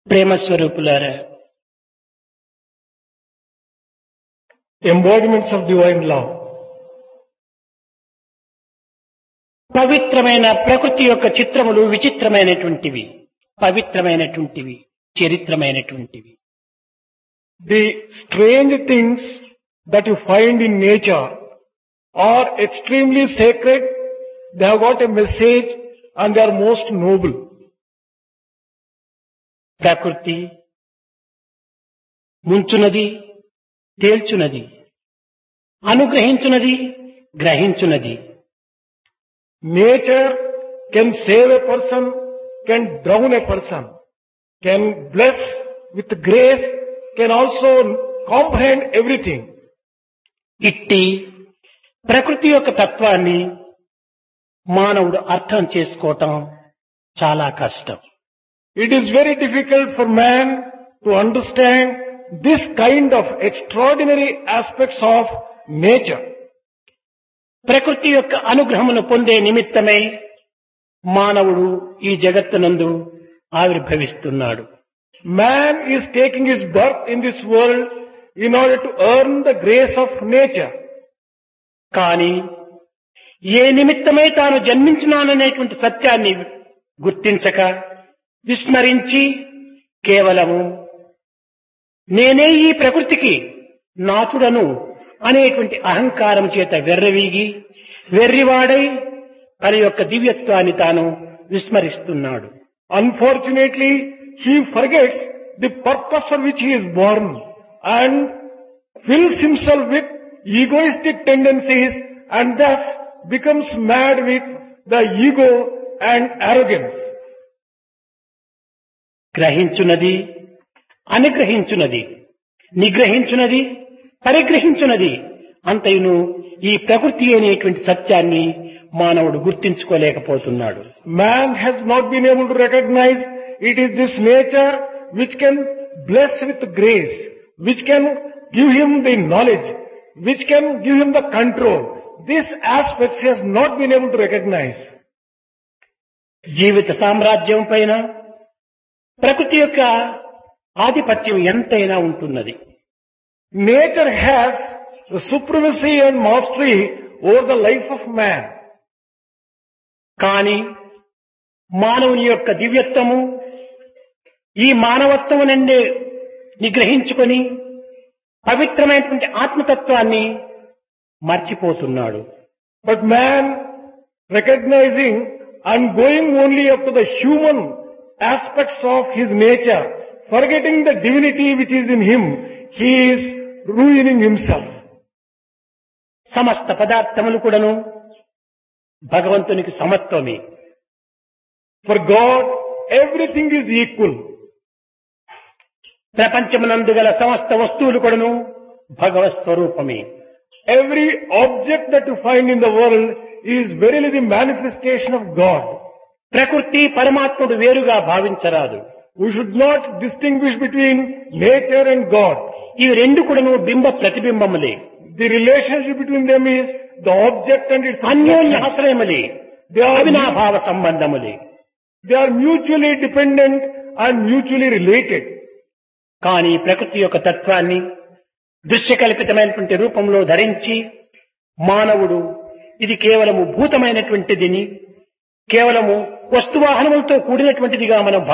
ప్రేమ స్వరూపులారా embodiments of divine love. పవిత్రమైన ప్రకృతి యొక్క చిత్రములు విచిత్రమైనటువంటివి పవిత్రమైనటువంటివి చరిత్రమైనటువంటివి The strange things that you find in nature are extremely sacred, they have got a message and they are most noble. ప్రకృతి ముంచునది తేల్చునది అనుగ్రహించునది గ్రహించునది Nature can save a person, can drown a person, can bless with grace, can also comprehend everything. ఇట్టి ప్రకృతి యొక్క తత్వాన్ని మానవుడు అర్థం చేసుకోవటం చాలా కష్టం It is very difficult for man to understand this kind of extraordinary aspects of nature. ప్రకృతి యొక్క అనుగ్రహమును పొందే నిమిత్తమై మానవుడు ఈ జగత్తునందు ఆవిర్భవిస్తున్నాడు Man is taking his birth in this world in order to earn the grace of nature. కానీ ఏ నిమిత్తమై తాను జన్మించినాననేటువంటి సత్యాన్ని గుర్తించక విస్మరించి కేవలము నేనే ఈ ప్రకృతికి నాథుడను అనేటువంటి అహంకారం చేత వెర్రవీగి వెర్రివాడై తన యొక్క దివ్యత్వాన్ని తాను విస్మరిస్తున్నాడు Unfortunately, he forgets the purpose for which he is born and fills himself with egoistic tendencies and thus becomes mad with the ego and arrogance. గ్రహించున్నది అనుగ్రహించున్నది నిగ్రహించున్నది పరిగ్రహించున్నది అంతయును ఈ ప్రకృతి అనేటువంటి సత్యాన్ని మానవుడు గుర్తించుకోలేకపోతున్నాడు Man has not been able to recognize it is this nature which can bless with grace, which can give him the knowledge, which can give him the control. These aspects he has not been able to recognize. జీవిత సామ్రాజ్యం పైన ప్రకృతి యొక్క ఆధిపత్యం ఎంతైనా ఉంటున్నది Nature has the supremacy and mastery over the life of man. కానీ మానవుని యొక్క దివ్యత్వము ఈ మానవత్వము నుండి నిగ్రహించుకొని పవిత్రమైనటువంటి ఆత్మతత్వాన్ని మర్చిపోతున్నాడు But man, recognizing and going only up to the human aspects of his nature, forgetting the divinity which is in him, he is ruining himself. సమస్త పదార్థములు కూడాను భగవంతునికి సమత్వమే For God, everything is equal. ప్రపంచమునందు గల సమస్త వస్తువులు కూడాను భగవత్ స్వరూపమే Every object that you find in the world is verily the manifestation of God. ప్రకృతి పరమాత్ముడు వేరుగా భావించరాదు We should not distinguish between nature and God. ఇవి రెండు కూడాను బింబ ప్రతిబింబములే The relationship between them is the object and its అన్యోన్య reflection. ఆశ్రయములే They are, అవినాభావ సంబంధములే they are mutually dependent and mutually related. కానీ ప్రకృతి యొక్క తత్వాన్ని దృశ్యకల్పితమైనటువంటి రూపంలో ధరించి మానవుడు ఇది కేవలము భూతమైనటువంటిదిని కేవలము వస్తువాహనములతో కూడినటువంటిదిగా మనం